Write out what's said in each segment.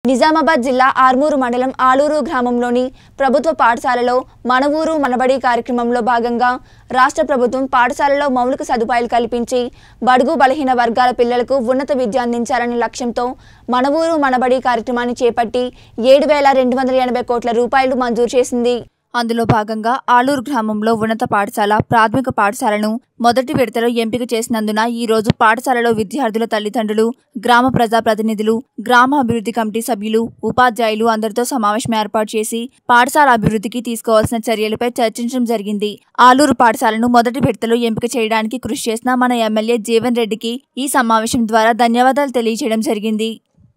నిజామాబాద్ జిల్లా ఆర్మూరు మండలం ఆలూరు గ్రామంలోని ప్రభుత్వ పాఠశాలలో మన ఊరు మనబడి కార్యక్రమంలో భాగంగా రాష్ట్ర ప్రభుత్వం పాఠశాలలో మౌలిక సదుపాయాలు కల్పించి బడుగు బలహీన వర్గాల పిల్లలకు ఉన్నత విద్య అందించాలనే లక్ష్యంతో మన ఊరు మనబడి కార్యక్రమాన్ని చేపట్టి ఏడు వేల రెండు వందల ఎనభై కోట్ల రూపాయలు మంజూరు చేసింది అందులో భాగంగా ఆలూరు గ్రామంలో ఉన్నత పాఠశాల ప్రాథమిక పాఠశాలను మొదటి విడతలో ఎంపిక చేసినందున ఈ రోజు పాఠశాలలో విద్యార్థుల తల్లిదండ్రులు గ్రామ ప్రజా ప్రతినిధులు గ్రామ అభివృద్ధి కమిటీ సభ్యులు ఉపాధ్యాయులు అందరితో సమావేశం ఏర్పాటు చేసి పాఠశాల అభివృద్ధికి తీసుకోవాల్సిన చర్యలపై చర్చించడం జరిగింది ఆలూరు పాఠశాలను మొదటి విడతలో ఎంపిక చేయడానికి కృషి చేసిన మన ఎమ్మెల్యే జీవన్ రెడ్డికి ఈ సమావేశం ద్వారా ధన్యవాదాలు తెలియజేయడం జరిగింది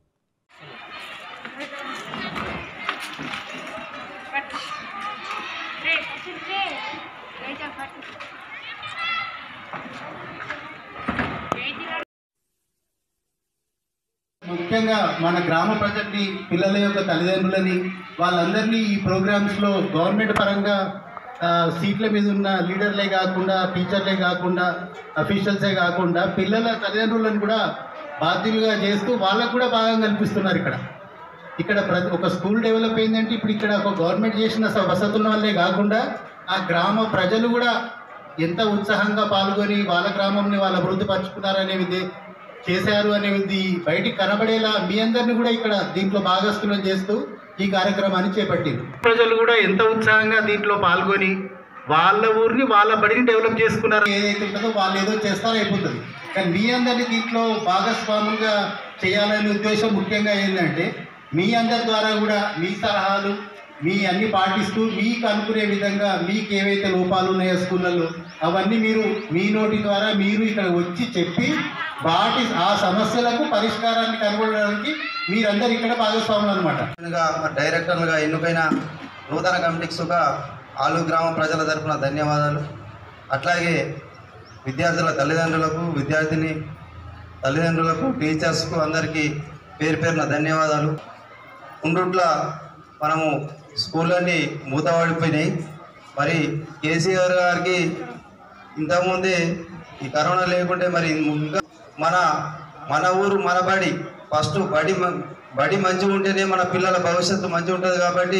ముఖ్యంగా మన గ్రామ ప్రజల్ని పిల్లల యొక్క తల్లిదండ్రులని వాళ్ళందరినీ ఈ ప్రోగ్రామ్స్లో గవర్నమెంట్ పరంగా ఆ, సీట్ల మీద ఉన్న లీడర్లే కాకుండా టీచర్లే కాకుండా అఫీషియల్సే కాకుండా పిల్లల తల్లిదండ్రులను కూడా బాధ్యులుగా చేస్తూ వాళ్ళకు కూడా భాగం కల్పిస్తున్నారు ఇక్కడ ఇక్కడ ప్రతి ఒక స్కూల్ డెవలప్ అయిందంటే ఇప్పుడు ఇక్కడ ఒక గవర్నమెంట్ చేసిన స- వసతుల వల్లే కాకుండా ఆ గ్రామ ప్రజలు కూడా ఎంత ఉత్సాహంగా పాల్గొని వాళ్ళ గ్రామంని వాళ్ళ అభివృద్ధి పరుచుకున్నారనేది చేశారు అనేది బయటికి కనబడేలా మీ అందరిని కూడా ఇక్కడ దీంట్లో భాగస్థులం చేస్తూ ఈ కార్యక్రమాన్ని చేపట్టింది ప్రజలు కూడా ఎంత ఉత్సాహంగా దీంట్లో పాల్గొని వాళ్ళ ఊరిని వాళ్ళ బడిని డెవలప్ చేసుకున్నారు ఏదైతే ఉంటుందో వాళ్ళు ఏదో చేస్తారో అయిపోతుంది కానీ మీ అందరినీ దీంట్లో భాగస్వాములుగా చేయాలనే ఉద్దేశం ముఖ్యంగా ఏంటంటే మీ అందరి ద్వారా కూడా మీ సలహాలు మీ అన్ని పాటిస్తూ మీకు అనుకునే విధంగా మీకు ఏవైతే లోపాలు ఉన్నాయో స్కూళ్ళల్లో అవన్నీ మీరు మీ నోటి ద్వారా మీరు ఇక్కడ వచ్చి చెప్పి వాటి ఆ సమస్యలకు పరిష్కారాన్ని కనుగొనడానికి మీరందరూ ఇక్కడ భాగస్వాములు అనమాట గా డైరెక్టర్లుగా ఎన్నికైన నూతన కమిటీస్గా ఆలు గ్రామ ప్రజల తరపున ధన్యవాదాలు అట్లాగే విద్యార్థుల తల్లిదండ్రులకు విద్యార్థిని తల్లిదండ్రులకు టీచర్స్కు అందరికీ పేరు పేరున ధన్యవాదాలు ఉండుట్ల మనము స్కూళ్ళన్నీ మూతపడిపోయినాయి మరి కేసీఆర్ గారికి ఇంతకుముందే ఈ కరోనా లేకుంటే మరి ఇంకా మన మన ఊరు మన బడి ఫస్ట్ బడి మ- బడి మంచిగా ఉంటేనే మన పిల్లల భవిష్యత్తు మంచిగా ఉంటుంది కాబట్టి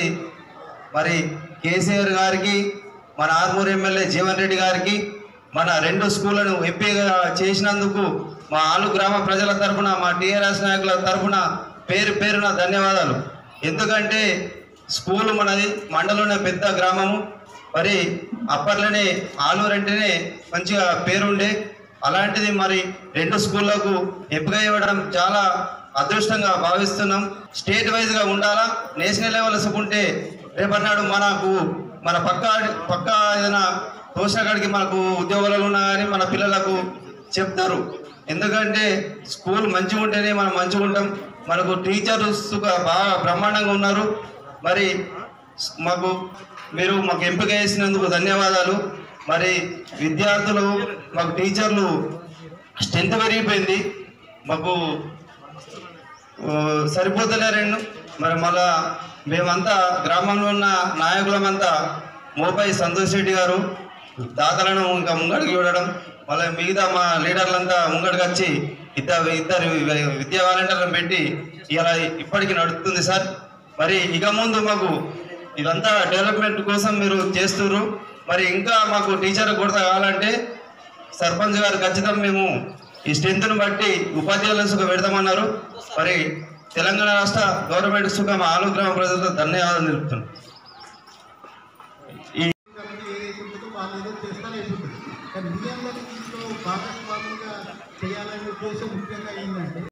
మరి కేసీఆర్ గారికి మన ఆర్మూర్ ఎమ్మెల్యే జీవన్ రెడ్డి గారికి మన రెండు స్కూళ్ళను ఎంపీగా చేసినందుకు మా ఆలు గ్రామ ప్రజల తరఫున మా టీఆర్ఎస్ నాయకుల తరఫున పేరు పేరున ధన్యవాదాలు ఎందుకంటే స్కూల్ మనది మండలంలో పెద్ద గ్రామము మరి అప్పట్లోనే ఆలూరు అంటేనే మంచిగా పేరుండే అలాంటిది మరి రెండు స్కూళ్ళకు ఎంపిక ఇవ్వడం చాలా అదృష్టంగా భావిస్తున్నాం స్టేట్ వైజ్గా ఉండాలా నేషనల్ లెవెల్స్ ఉంటే రేపటినాడు మనకు మన పక్క పక్క ఏదైనా తోసినకాడికి మనకు ఉద్యోగాలు ఉన్నా కానీ మన పిల్లలకు చెప్తారు ఎందుకంటే స్కూల్ మంచిగా ఉంటేనే మనం మంచిగా ఉంటాం మనకు టీచర్స్ బాగా బ్రహ్మాండంగా ఉన్నారు మరి మాకు మీరు మాకు ఎంపిక చేసినందుకు ధన్యవాదాలు మరి విద్యార్థులు మాకు టీచర్లు స్ట్రెంత్ పెరిగిపోయింది మాకు ఆ, సరిపోతలేరండి మరి మళ్ళా మేమంతా గ్రామంలో ఉన్న నాయకులమంతా మోపై సంతోష్ రెడ్డి గారు దాతలను ఇంకా ముంగడికి చూడడం మళ్ళీ మిగతా మా లీడర్లంతా ముంగడికి వచ్చి ఇద్దరు ఇద్దరు విద్యా వాలంటీర్లను పెట్టి ఇలా ఇప్పటికి నడుస్తుంది సార్ మరి ఇక ముందు మాకు ఇదంతా డెవలప్మెంట్ కోసం మీరు చేస్తున్నారు మరి ఇంకా మాకు టీచర్ కొరత కావాలంటే సర్పంచ్ గారు ఖచ్చితంగా మేము ఈ స్ట్రెంత్ను బట్టి ఉపాధ్యాయుల సుఖ పెడతామన్నారు మరి తెలంగాణ రాష్ట్ర గవర్నమెంట్ సుఖ మా ఆలు గ్రామ ప్రజలతో ధన్యవాదాలు తెలుపుతున్నాం ఈ కాబట్టి ఏదైతే ఉంటుందో వాళ్ళు ఏదో చేస్తారో అయిపోతుంది కానీ మీ అందరినీ దీంట్లో భాగస్వాములుగా చేయాలనే ఉద్దేశం ముఖ్యంగా ఏంటంటే